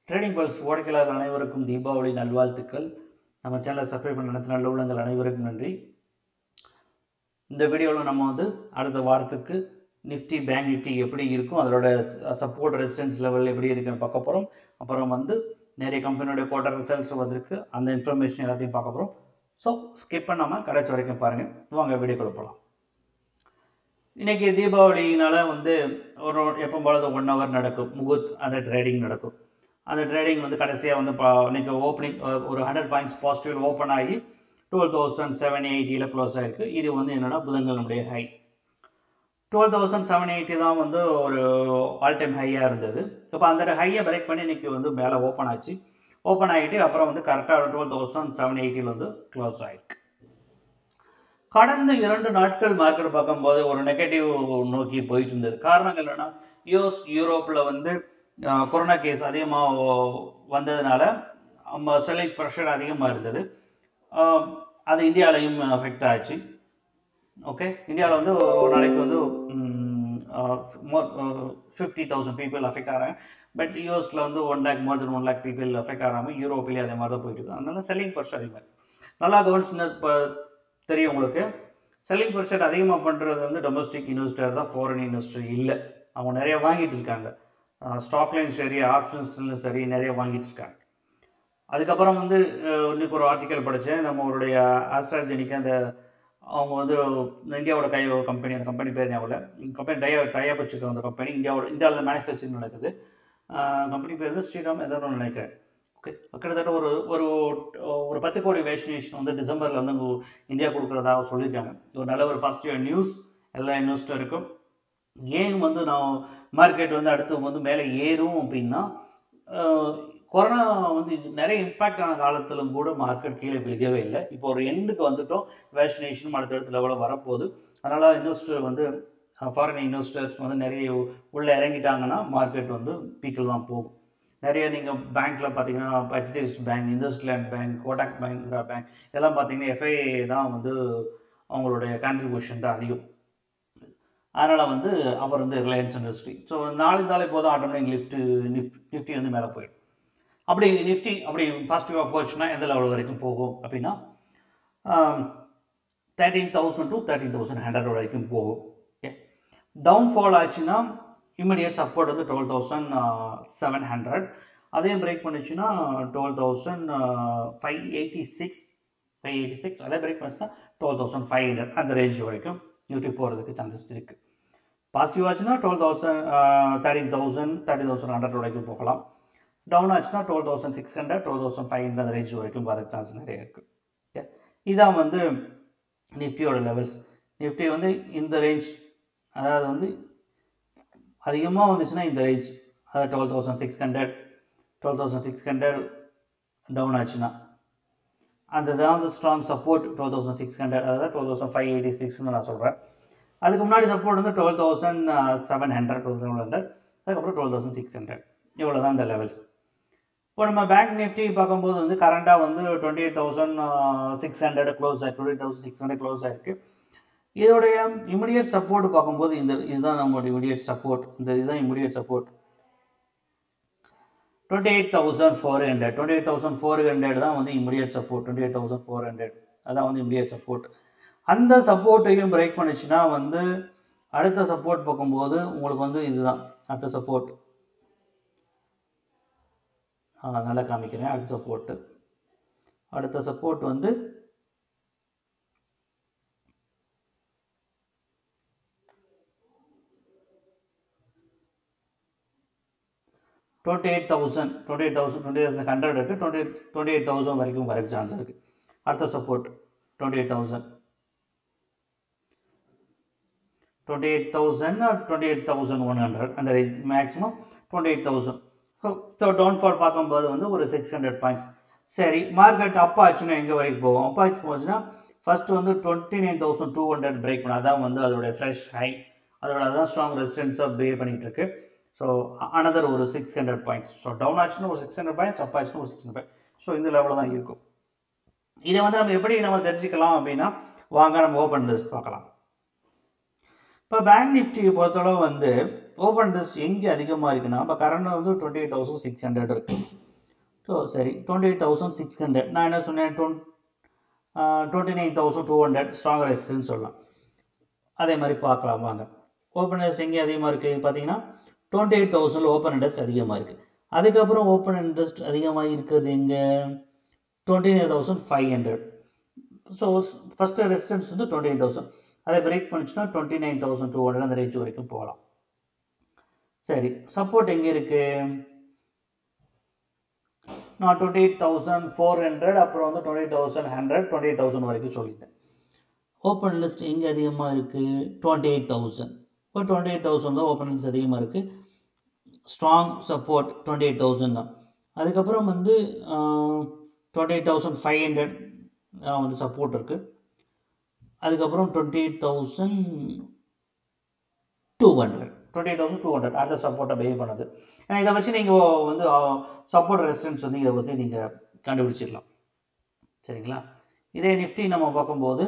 trading pulse ஓடைக்கலாளர் அனைவருக்கும் தீபாவளி நல்வாழ்த்துக்கள் நம்ம சேனலை சப்ஸ்கிரைப் பண்ண நடத்த நல்ல உள்ளங்கள் அனைவருக்கும் நன்றி இந்த வீடியோவில் நம்ம வந்து அடுத்த வாரத்துக்கு நிஃப்டி பேங்க் நிஃப்டி எப்படி இருக்கும் அதோட சப்போர்ட் ரெசிஸ்டன்ஸ் லெவல் எப்படி இருக்குன்னு பார்க்க போகிறோம் அப்புறம் வந்து நிறைய கம்பெனியோட குவார்டர் ரிசல்ட்ஸ் வந்திருக்கு அந்த இன்ஃபர்மேஷன் எல்லாத்தையும் பார்க்க போகிறோம் ஸோ ஸ்கிப் பண்ணாமல் கடைசி வரைக்கும் பாருங்கள் வாங்க வீடியோக்குள்ள போகலாம் இன்றைக்கி தீபாவளினால வந்து ஒரு எப்போ போல ஒன் ஹவர் நடக்கும் முகுத் அந்த ட்ரேடிங் நடக்கும் அந்த ட்ரேடிங் வந்து கடைசியாக வந்து பா இன்றைக்கி ஓப்பனிங் ஒரு ஹண்ட்ரட் பாயிண்ட்ஸ் பாசிட்டிவ் ஓப்பன் ஆகி டுவெல் தௌசண்ட் செவன் எயிட்டியில் க்ளோஸ் ஆகிருக்கு இது வந்து என்னென்னா புதன்கிழமையுடைய high twelve thousand seven eighty தான் வந்து ஒரு ஆல் டைம் ஹையாக இருந்தது இப்போ அந்த ஹையை பிரேக் பண்ணி இன்றைக்கி வந்து மேலே ஓப்பன் ஆச்சு ஓப்பன் ஆகிட்டு அப்புறம் வந்து கரெக்டாக டுவெல் தௌசண்ட் செவன் எயிட்டியில் வந்து க்ளோஸ் ஆகிருக்கு கடந்த இரண்டு நாட்கள் மார்க்கெட் பார்க்கும்போது ஒரு நெகட்டிவ் நோக்கி போயிட்டு இருந்தது காரணங்கள் என்னென்னா யூஎஸ் யூரோப்பில் வந்து கொரோனா கேஸ் அதிகமாக வந்ததுனால நம்ம செல்லிங் ப்ரெஷர் அதிகமாக இருந்தது அது இந்தியாவிலையும் அஃபெக்ட் ஆச்சு ஓகே இந்தியாவில் வந்து ஒரு நாளைக்கு வந்து more fifty thousand people affect ஆகிறாங்க பட் யூஎஸில் வந்து one lakh more then one lakh people affect ஆகாமல் யூரோப்லேயே அதே மாதிரி தான் போயிட்டு இருக்கு அதனால செல்லிங் ப்ரெஷர் அதிகமாக இருக்குது நல்லா கவனிச்சுன்னு இப்போ தெரியும் உங்களுக்கு செல்லிங் ப்ரெஷர் அதிகமாக பண்ணுறது வந்து டொமஸ்டிக் இன்வெஸ்டர் தான் ஃபாரின் இன்வெஸ்டர் இல்லை அவங்க நிறைய வாங்கிட்டு இருக்காங்க ஸ்டாக்லையும் சரி ஆப்ஷன்ஸ்லையும் சரி நிறைய வாங்கிட்டு இருக்காங்க அதுக்கப்புறம் வந்து இன்னைக்கு ஒரு ஆர்டிக்கல் படித்தேன் நம்மளுடைய ஆஸ்ட்ராஜெனிக்கு அந்த அவங்க வந்து இந்தியாவோட கை கம்பெனி அந்த கம்பெனி பேர் ஞாபகம் கம்பெனி டய டைப் வச்சுருக்கோம் அந்த கம்பெனி இந்தியாவோட இந்தியாவில் மேனுஃபேக்சரிங் நடக்குது கம்பெனி பேர் வந்து ஸ்ரீராம் ஏதோ ஒன்று நினைக்கிறேன் ஓகே கிட்டத்தட்ட ஒரு ஒரு ஒரு பத்து கோடி வேக்சினேஷன் வந்து டிசம்பரில் வந்து இந்தியா கொடுக்குறதாக சொல்லியிருக்காங்க ஒரு நல்ல ஒரு பாசிட்டிவ் நியூஸ் எல்லா இன்வெஸ்டருக்கும் ஏன் வந்து நான் மார்க்கெட் வந்து அடுத்து வந்து மேலே ஏறும் அப்படின்னா கொரோனா வந்து நிறைய இம்பேக்ட் ஆன காலத்திலும் கூட மார்க்கெட் கீழே விழுகவே இல்லை இப்போ ஒரு எண்டுக்கு வந்துட்டோம் வேக்சினேஷனும் அடுத்தடுத்த லெவலில் வரப்போகுது அதனால் இன்வெஸ்டர் வந்து ஃபாரின் இன்வெஸ்டர்ஸ் வந்து நிறைய உள்ளே இறங்கிட்டாங்கன்னா மார்க்கெட் வந்து பீக்கில் தான் போகும் நிறைய நீங்கள் பேங்க்கில் பார்த்தீங்கன்னா HDFC bank industrial bank Kotak bank bank இதெல்லாம் பார்த்தீங்கன்னா எஃப்ஐ தான் வந்து அவங்களுடைய கான்ட்ரிபியூஷன் தான் அதிகம் அதனால் வந்து அவர் வந்து ரிலையன்ஸ் இண்டஸ்ட்ரி ஸோ நாலு நாளை போதும் ஆட்டோமேட்டிக் லிஃப்ட்டு நிஃப்ட் நிஃப்டி வந்து மேலே போயிடும் அப்படி நிஃப்டி அப்படி பாசிட்டிவாக போச்சுன்னா எந்த லெவல் வரைக்கும் போகும் அப்படின்னா thirteen thousand to thirteen thousand hundred வரைக்கும் போகும் ஓகே டவுன்ஃபால் ஆச்சுன்னா இமிடியட் சப்போர்ட் வந்து டுவெல் தௌசண்ட் செவன் ஹண்ட்ரட் அதையும் பிரேக் பண்ணிச்சுன்னா twelve thousand five eighty six five eighty six அதே பிரேக் பண்ணிச்சுன்னா டுவெல் தௌசண்ட் ஃபைவ் ஹண்ட்ரட் அந்த ரேஞ்ச் வரைக்கும் நியூட்டி போகிறதுக்கு சான்சஸ் இருக்குது பாசிட்டிவ் ஆச்சுன்னா twelve thousand thirteen thousand thirty thousand hundred வரைக்கும் போகலாம் டவுன் ஆச்சுன்னா twelve thousand six hundred twelve thousand five hundred range வரைக்கும் வரதுக்கு சான்ஸ் நிறைய இருக்குது ஓகே இதான் வந்து நிஃப்டியோட லெவல்ஸ் நிஃப்டி வந்து இந்த ரேஞ்ச் அதாவது வந்து அதிகமாக வந்துச்சுன்னா இந்த ரேஞ்ச் அதாவது twelve thousand six hundred twelve thousand six hundred down ஆச்சுன்னா அந்த தான் வந்து strong support twelve thousand six hundred அதாவது டுவெல் தௌசண்ட் ஃபைவ் எயிட்டி சிக்ஸ்னு நான் சொல்கிறேன் அதுக்கு முன்னாடி சப்போர்ட் வந்து twelve thousand seven hundred twelve seven hundred அதுக்கப்புறம் டுவெல் தௌசண்ட் சிக்ஸ் ஹண்ட்ரட் இவ்வளோ தான் இந்த லெவல்ஸ் இப்போ நம்ம பேங்க் நிஃப்டி பார்க்கும்போது வந்து கரண்டாக வந்து twenty eight thousand six hundred close ஆகி twenty thousand six hundred close ஆகிருக்கு இதோடைய இமிடியட் சப்போர்ட் பார்க்கும்போது இந்த இதுதான் நம்மளோட இமிடியட் சப்போர்ட் இந்த இதுதான் immediate support twenty eight thousand four hundred twenty eight thousand four hundred தான் வந்து immediate support twenty eight thousand four hundred அதான் வந்து இமிடியட் சப்போர்ட் அந்த சப்போர்ட்டையும் பிரேக் பண்ணிச்சுன்னா வந்து அடுத்த சப்போர்ட் பார்க்கும்போது உங்களுக்கு வந்து இதுதான் அடுத்த சப்போர்ட் நல்லா காமிக்கிறேன் அடுத்த சப்போர்ட்டு அடுத்த சப்போர்ட் வந்து twenty eight thousand twenty eight thousand twenty thousand hundred இருக்குது டுவெண்ட்டி டுவெண்ட்டி எயிட் தௌசண்ட் வரைக்கும் வரக்கு சான்ஸ் இருக்குது அடுத்த support twenty eight thousand twenty eight thousand twenty eight thousand one hundred அந்த range maximum twenty eight thousand so so downfall பார்க்கும்போது வந்து ஒரு six hundred points சரி மார்க்கெட் அப் ஆச்சுன்னா எங்கே வரைக்கும் போகும் அப் ஆச்சு போச்சுன்னா ஃபஸ்ட்டு வந்து twenty nine thousand two hundred break பண்ண அதான் வந்து அதோடைய ஃப்ரெஷ் ஹை அதோட அதான் ஸ்ட்ராங் ரெசிஸ்டன்ஸாக பே பண்ணிகிட்டு இருக்கு ஸோ அனதர் ஒரு six hundred points so down ஆச்சுன்னா ஒரு சிக்ஸ் ஹண்ட்ரட் பாயிண்ட்ஸ் அப் ஆச்சுன்னா ஒரு சிக்ஸ் ஹண்ட்ரட் பாயிண்ட்ஸ் ஸோ இந்த லெவலில் தான் இருக்கும் இதை வந்து நம்ம எப்படி நம்ம தெரிஞ்சுக்கலாம் அப்படின்னா வாங்க நம்ம ஓப்பன் லிஸ்ட் பார்க்கலாம் இப்போ பேங்க் நிஃப்டியை பொறுத்தளவு வந்து ஓப்பன் இன்ட்ரெஸ்ட் எங்கே அதிகமாக இருக்குன்னா இப்போ கரண்ட் வந்து twenty eight thousand six hundred இருக்குது ஸோ சரி twenty eight thousand six hundred நான் என்ன சொன்னேன் twenty twenty nine thousand two hundred strong resistance சொல்லலாம் அதே மாதிரி பார்க்கலாம் வாங்க ஓப்பன் இன்ட்ரெஸ்ட் எங்கே அதிகமாக இருக்குது பார்த்தீங்கன்னா டுவெண்ட்டி எயிட் தௌசண்டில் ஓப்பன் இன்ட்ரெஸ்ட் அதிகமாக இருக்குது அதுக்கப்புறம் ஓப்பன் இன்ட்ரெஸ்ட் அதிகமாக இருக்கிறது எங்கே twenty nine thousand five hundred so first resistance வந்து டுவெண்ட்டி எயிட் தௌசண்ட் அதை பிரேக் பண்ணிச்சுன்னா twenty nine thousand two hundred அந்த ரேஞ்ச் வரைக்கும் போகலாம் சரி சப்போர்ட் எங்கே இருக்குது நான் twenty eight thousand four hundred அப்புறம் வந்து twenty thousand hundred twenty eight thousand வரைக்கும் சொல்லிட்டேன் ஓப்பன் லிஸ்ட் எங்கே அதிகமாக இருக்குது டுவெண்ட்டி எயிட் தௌசண்ட் இப்போ டுவெண்ட்டி எயிட் தௌசண்ட் தான் ஓப்பன் லிஸ்ட் அதிகமாக இருக்குது strong support twenty eight thousand தான் அதுக்கப்புறம் வந்து twenty eight thousand five hundred வந்து சப்போர்ட் இருக்குது அதுக்கப்புறம் twenty eight thousand two hundred twenty eight thousand two hundred அந்த சப்போர்ட்டை பே பண்ணுது ஏன்னா இதை வச்சு நீங்கள் வந்து சப்போர்ட் ரெசிஸ்டன்ஸ் வந்து இதை பற்றி நீங்கள் கண்டுபிடிச்சிடலாம் சரிங்களா இதே நிஃப்டி நம்ம பார்க்கும்போது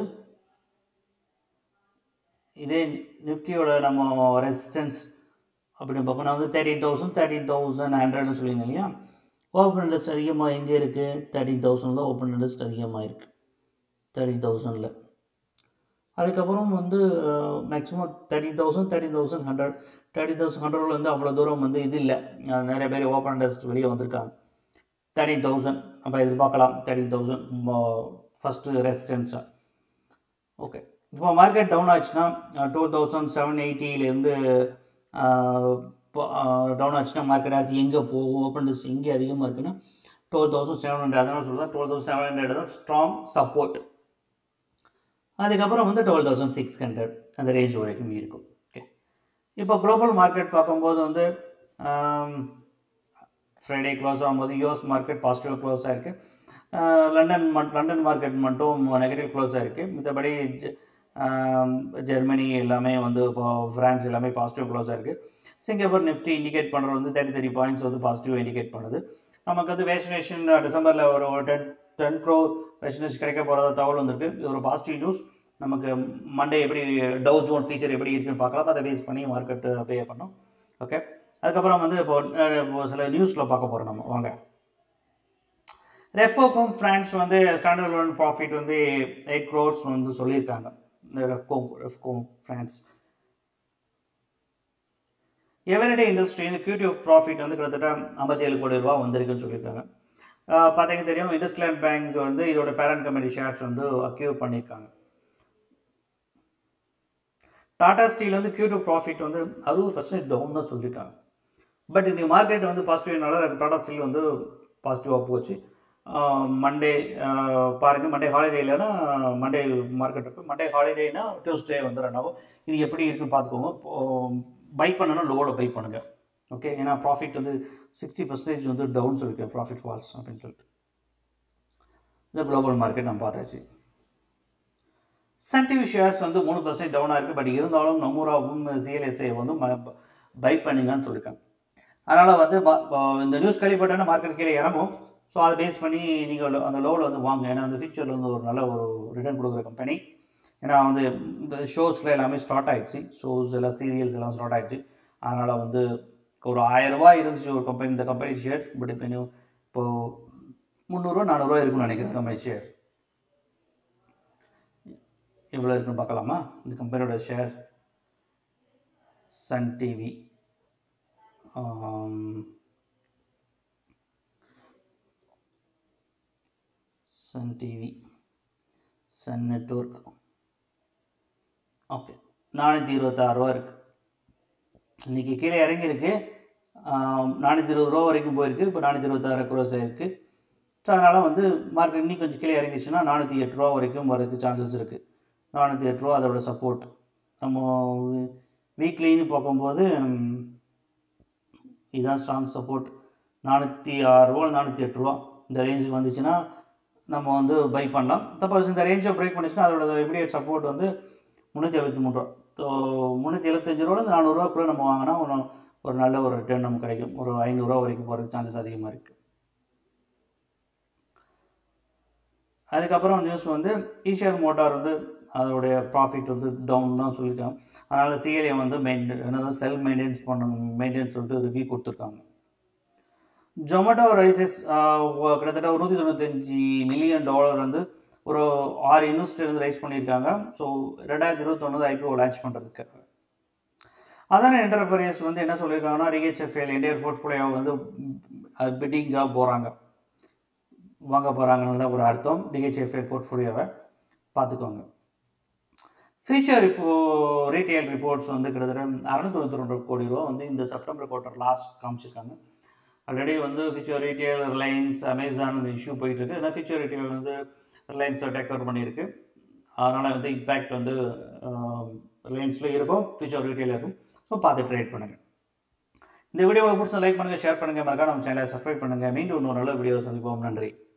இதே நிஃப்டியோட நம்ம ரெசிஸ்டன்ஸ் அப்படின்னு பார்க்கணும் வந்து தேர்ட்டின் தௌசண்ட் தேர்ட்டின் தௌசண்ட் ஹண்ட்ரட்னு சொல்லியிருந்தேன் இல்லையா ஓப்பன் இன்ட்ரெஸ்ட் அதிகமாக எங்கே இருக்குது தேர்ட்டின் தௌசண்ட் தான் ஓப்பன் இன்ட்ரெஸ்ட் அதிகமாக இருக்குது தேர்ட்டின் தௌசண்டில் அதுக்கப்புறம் வந்து maximum thirteen thousand thirteen thousand hundred thirty thousand ஹண்ட்ரடில் வந்து அவ்வளோ தூரம் வந்து இது இல்லை அஹ் நிறைய பேர் ஓப்பன் இன்ட்ரெஸ்ட் வெளியே வந்திருக்காங்க தேர்ட்டின் தௌசண்ட் நம்ம எதிர்பார்க்கலாம் தேர்ட்டின் தௌசண்ட் ஃபஸ்ட்டு ரெசிஸ்டன்ஸை ஓகே இப்போ மார்க்கெட் டவுன் ஆச்சுன்னா டூ தௌசண்ட் செவன் எயிட்டிலேருந்து டவுன் ஆச்சுன்னா மார்க்கெட் அடுத்து எங்கே போகும் ஓப்பன் டிஸ்ட் எங்கே அதிகமாக இருக்குன்னா டுவெல் தௌசண்ட் செவன் ஹண்ட்ரட் அதனால் சொல்கிறேன் டுவெல் தௌசண்ட் செவன் ஹண்ட்ரட் தான் ஸ்ட்ராங் சப்போர்ட் அதுக்கப்புறம் வந்து டுவெல் தௌசண்ட் சிக்ஸ் ஹண்ட்ரட் அந்த ரேஞ்ச் வரைக்கும் இருக்கும் ஓகே இப்போ குளோபல் மார்க்கெட் பார்க்கும்போது வந்து ஃப்ரைடே க்ளோஸ் ஆகும்போது யூஎஸ் மார்க்கெட் பாசிட்டிவ் க்ளோஸ் ஆகிருக்கு லண்டன் மட் லண்டன் மார்க்கெட் மட்டும் நெகட்டிவ் க்ளோஸ் ஆகிருக்கு மற்றபடி ஜ- ஆம், ஜெர்மனி எல்லாமே வந்து இப்போ ஃப்ரான்ஸ் எல்லாமே பாசிட்டிவ் க்ளோஸ் ஆகிருக்கு சிங்கப்பூர் நிஃப்டி இண்டிகேட் பண்ணுறது வந்து தேர்ட்டி த்ரீ பாயிண்ட்ஸ் வந்து பாசிட்டிவ் இண்டிகேட் பண்ணுது நமக்கு வந்து வேக்சினேஷன் டிசம்பரில் ஒரு ஒரு டென் டென் க்ரோ வேக்சினேஷன் கிடைக்க போகிறதா தகவல் வந்திருக்கு இது ஒரு பாசிட்டிவ் நியூஸ் நமக்கு மண்டே எப்படி டவு ஜோன் ஃபீச்சர் எப்படி இருக்குன்னு பார்க்கலாம் அதை பேஸ் பண்ணி மார்க்கெட் பே பண்ணோம் ஓகே அதுக்கப்புறம் வந்து இப்போ அஹ், இப்போ சில நியூஸில் பார்க்க போகிறோம் நம்ம வாங்க ரெஃபோக்கும் ஃப்ரான்ஸ் வந்து ஸ்டாண்டர்ட் லோன் ப்ராஃபிட் வந்து எயிட் க்ரோர்ஸ் வந்து சொல்லியிருக்காங்க இந்த Repco Repco finance everyday industry இந்த கியூட்டி ஆஃப் ப்ராஃபிட் வந்து கிட்டத்தட்ட ஐம்பத்தி ஏழு கோடி ரூபா வந்திருக்குன்னு சொல்லியிருக்காங்க ஆஹ் பார்த்தீங்கன்னா தெரியும் இண்டஸ்ட்ரியல் பேங்க் வந்து இதோட பேரண்ட் கம்பெனி ஷேர்ஸ் வந்து அக்யூர் பண்ணியிருக்காங்க டாடா ஸ்டீல் வந்து கியூ ப்ராஃபிட் வந்து அறுபது பர்சன்ட் டவுன் தான் சொல்லியிருக்காங்க பட் இன்னைக்கு மார்க்கெட் வந்து பாசிட்டிவ்னால டாடா ஸ்டீல் வந்து பாசிட்டிவாக போச்சு மண்டே பாருங்கள் மண்டே ஹாலிடே இல்லைன்னா மண்டே மார்க்கெட் இருக்குது மண்டே ஹாலிடேனா டியூஸ்டே வந்து ரன் ஆகும் இது எப்படி இருக்குன்னு பார்த்துக்கோங்க பை பண்ணணும் லோவில் பை பண்ணுங்கள் ஓகே ஏன்னா ப்ராஃபிட் வந்து சிக்ஸ்டி பர்சன்டேஜ் வந்து டவுன் சொல்லியிருக்கேன் ப்ராஃபிட் ஃபால்ஸ் அப்படின்னு சொல்லிட்டு இந்த குளோபல் மார்க்கெட் நம்ம பார்த்தாச்சு சன் டிவி ஷேர்ஸ் வந்து மூணு பர்சன்ட் டவுனாக இருக்குது பட் இருந்தாலும் நொமுராவும் சிஎல்எஸ்ஐ வந்து பை பண்ணுங்கன்னு சொல்லியிருக்காங்க அதனால் வந்து ம- ம- இந்த நியூஸ் கேள்விப்பட்டோன்னா மார்க்கெட் கீழே இறங்கும் ஸோ அதை பேஸ் பண்ணி நீங்கள் அந்த லோவில் வந்து வாங்க ஏன்னா அந்த ஃபியூச்சரில் வந்து ஒரு நல்ல ஒரு ரிட்டர்ன் கொடுக்குற கம்பெனி ஏன்னா வந்து இந்த ஷோஸில் எல்லாமே ஸ்டார்ட் ஆயிடுச்சு ஷோஸ் எல்லாம் சீரியல்ஸ் எல்லாம் ஸ்டார்ட் ஆயிடுச்சு அதனால் வந்து ஒரு ஆயிரம் ரூபாய் இருந்துச்சு ஒரு கம்பெனி இந்த கம்பெனி ஷேர் பட் இப்போ இன்னும் இப்போது முந்நூறுரூவா நானூறுரூவா இருக்கும்னு நினைக்கிறேன் கம்பெனி ஷேர் எவ்வளோ இருக்குன்னு பார்க்கலாமா இந்த கம்பெனியோட share Sun TV Sun TV Sun network okay நானூற்றி இருபத்தாறு ரூபா இருக்குது இன்றைக்கி கீழே இறங்கியிருக்கு நானூற்றி இருபது ரூபா வரைக்கும் போயிருக்கு இப்போ நானூற்றி இருபத்தாறு க்ரோஸ் ஆயிருக்கு ஸோ அதனால் வந்து மார்க்கெட் இன்னும் கொஞ்சம் கீழே இறங்கிச்சுன்னா நானூற்றி எட்டு ரூபா வரைக்கும் வரதுக்கு சான்சஸ் இருக்குது நானூற்றி எட்டு ரூபா அதோட சப்போர்ட் நம்ம வீக்லின்னு பார்க்கும்போது ம், இதுதான் ஸ்ட்ராங் சப்போர்ட் நானூற்றி ஆறு ரூபா நானூற்றி எட்டு ரூபா இந்த ரேஞ்சுக்கு வந்துச்சுன்னா நம்ம வந்து பை பண்ணலாம் சப்போஸ் இந்த ரேஞ்சை பிரேக் பண்ணிச்சுன்னா அதோட இமீடியட் சப்போர்ட் வந்து முந்நூற்றி எழுபத்தி மூணு ரூபா ஸோ முந்நூற்றி எழுபத்தஞ்சு ரூபா இந்த நானூறுரூவாக்குள்ளே நம்ம வாங்கினா ஒரு ஒரு நல்ல ஒரு ரிட்டர்ன் நமக்கு கிடைக்கும் ஒரு ஐநூறுரூவா வரைக்கும் போகிறதுக்கு சான்சஸ் அதிகமாக இருக்குது அதுக்கப்புறம் நியூஸ் வந்து ஈஷியர் மோட்டார் வந்து அதோடைய ப்ராஃபிட் வந்து டவுன் தான் சொல்லியிருக்காங்க அதனால் சிஎல்ஏ வந்து மெயின் என்னது செல்ஃப் மெயின்டைன்ஸ் பண்ணணும் மெயின்டைன்ஸ் சொல்லிட்டு ரிவ்யூ கொடுத்துருக்காங்க ஜொமேட்டோ ரைசஸ் கிட்டத்தட்ட ஒரு நூற்றி தொண்ணூத்தஞ்சு மில்லியன் டாலர் வந்து ஒரு ஆறு இன்வெஸ்டர் வந்து ரைஸ் பண்ணியிருக்காங்க ஸோ ரெண்டாயிரத்தி இருபத்தொன்னு ஐபிஓ லான்ச் பண்ணுறதுக்கு அதான என்டர்பிரைஸ் வந்து என்ன சொல்லியிருக்காங்கன்னா ரிஹெச்எஃப்எல் இந்தியர் போர்ட்ஃபோலியோ வந்து பிட்டிங்காக போகிறாங்க வாங்க போகிறாங்கன்னு தான் ஒரு அர்த்தம் டிஹெச்எஃப்எல் போர்ட்ஃபோலியோவை பார்த்துக்கோங்க ஃபியூச்சர் ரிப்போ ரீட்டைல் ரிப்போர்ட்ஸ் வந்து கிட்டத்தட்ட அறநூற்றி தொண்ணூற்றி ரெண்டு கோடி ரூபா வந்து இந்த செப்டம்பர் குவார்ட்டர் லாஸ்ட் காமிச்சிருக்காங்க ஆல்ரெடி வந்து ஃபியூச்சர் ரீட்டைல் ரிலையன்ஸ் அமேசான் இந்த இஷ்யூ போயிட்டுருக்கு ஏன்னா ஃபியூச்சர் ரீட்டைல் வந்து ரிலையன்ஸை டேக் ஓவர் பண்ணியிருக்கு அதனால் வந்து இம்பேக்ட் வந்து ரிலையன்ஸில் இருக்கும் ஃபியூச்சர் ரீட்டைல் இருக்கும் ஸோ பார்த்து ட்ரேட் பண்ணுங்கள் இந்த வீடியோவை பிடிச்ச லைக் பண்ணுங்கள் ஷேர் பண்ணுங்கள் மறக்காம நம்ம சேனலை சப்ஸ்கிரைப் பண்ணுங்கள் மீண்டும் இன்னொரு நல்ல வீடியோ சந்திப்போம் நன்றி